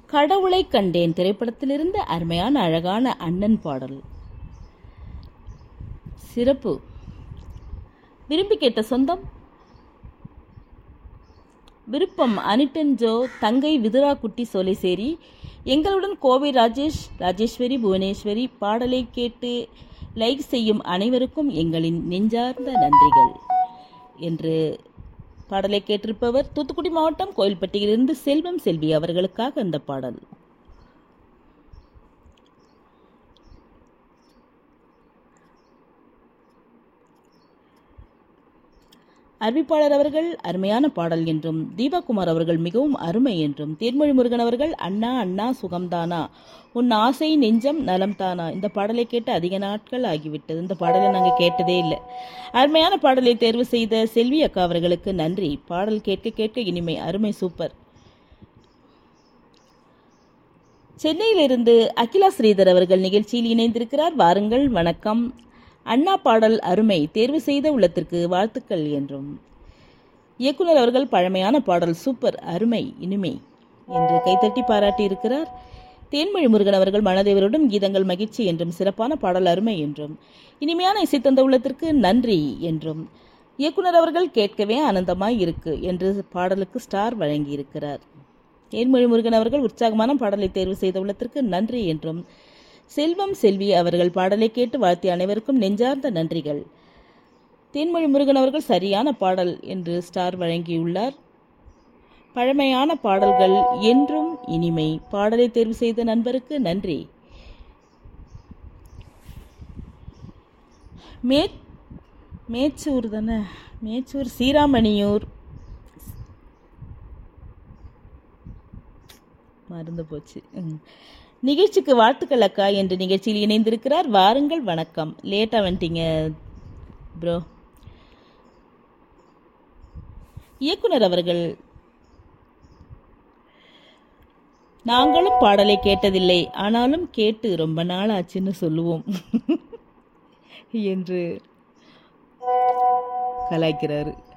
கடவுளை கண்டேன் திரைப்படத்திலிருந்து அருமையான அழகான அண்ணன் பாடல் சிறப்பு விரும்பி கேட்ட சொந்தம் விருப்பம் அனிட்டன் ஜோ தங்கை விதுரா குட்டி சோலைசேரி எங்களுடன் கோவை ராஜேஷ் ராஜேஸ்வரி புவனேஸ்வரி பாடலை கேட்டு லைக் செய்யும் அனைவருக்கும் எங்களின் நெஞ்சார்ந்த நன்றிகள் என்று பாடலை கேட்டிருப்பவர் தூத்துக்குடி மாவட்டம் கோயில்பட்டியிலிருந்து செல்வம் செல்வி அவர்களுக்காக அந்த பாடல் அறிவிப்பாளர் அவர்கள் அருமையான பாடல் என்றும் தீபாகுமார் அவர்கள் மிகவும் அருமை என்றும் தேன்மொழி முருகன் அவர்கள் அண்ணா அண்ணா சுகம்தானா உன் ஆசை நெஞ்சம் நலம் தானா இந்த பாடலை கேட்டு அதிக நாட்கள் ஆகிவிட்டது இந்த பாடலை நாங்கள் கேட்டதே இல்லை அருமையான பாடலை தேர்வு செய்த செல்வி அக்கா அவர்களுக்கு நன்றி பாடல் கேட்க கேட்க இனிமை அருமை சூப்பர் சென்னையிலிருந்து அகிலா ஸ்ரீதர் அவர்கள் நிகழ்ச்சியில் இணைந்திருக்கிறார் வாருங்கள் வணக்கம் அண்ணா பாடல் அருமை தேர்வு செய்த உள்ளத்திற்கு வாழ்த்துக்கள் என்றும் இயக்குனர் அவர்கள் பழமையான பாடல் சூப்பர் அருமை இனிமை என்று கைத்தட்டி பாராட்டியிருக்கிறார் தேன்மொழி முருகன் அவர்கள் மனதேவருடன் கீதங்கள் மகிழ்ச்சி என்றும் சிறப்பான பாடல் அருமை என்றும் இனிமையான இசை தந்த உள்ளத்திற்கு நன்றி என்றும் இயக்குனர் அவர்கள் கேட்கவே ஆனந்தமாய் இருக்கு என்று பாடலுக்கு ஸ்டார் வழங்கியிருக்கிறார் தேன்மொழி முருகன் அவர்கள் உற்சாகமான பாடலை தேர்வு செய்த உள்ளத்திற்கு நன்றி என்றும் செல்வம் செல்வி அவர்கள் பாடலை கேட்டு வாழ்த்திய அனைவருக்கும் நெஞ்சார்ந்த நன்றிகள் தேன்மொழி முருகன் அவர்கள் சரியான பாடல் என்று ஸ்டார் வழங்கியுள்ளார் பழமையான பாடல்கள் என்றும் இனிமை பாடலை தேர்வு செய்த நண்பருக்கு நன்றி மே மேச்சூர் தானே மேச்சூர் சீராமணியூர் மறந்து போச்சு ம். நிகழ்ச்சிக்கு வாழ்த்துக்கள் அக்கா என்று நிகழ்ச்சியில் இணைந்திருக்கிறார் வாருங்கள் வணக்கம் லேட்டாக வந்துட்டீங்க ப்ரோ இயக்குனர் அவர்கள் நாங்களும் பாடலை கேட்டதில்லை ஆனாலும் கேட்டு ரொம்ப நாள் ஆச்சுன்னு சொல்லுவோம் என்று கலாய்க்கிறாரு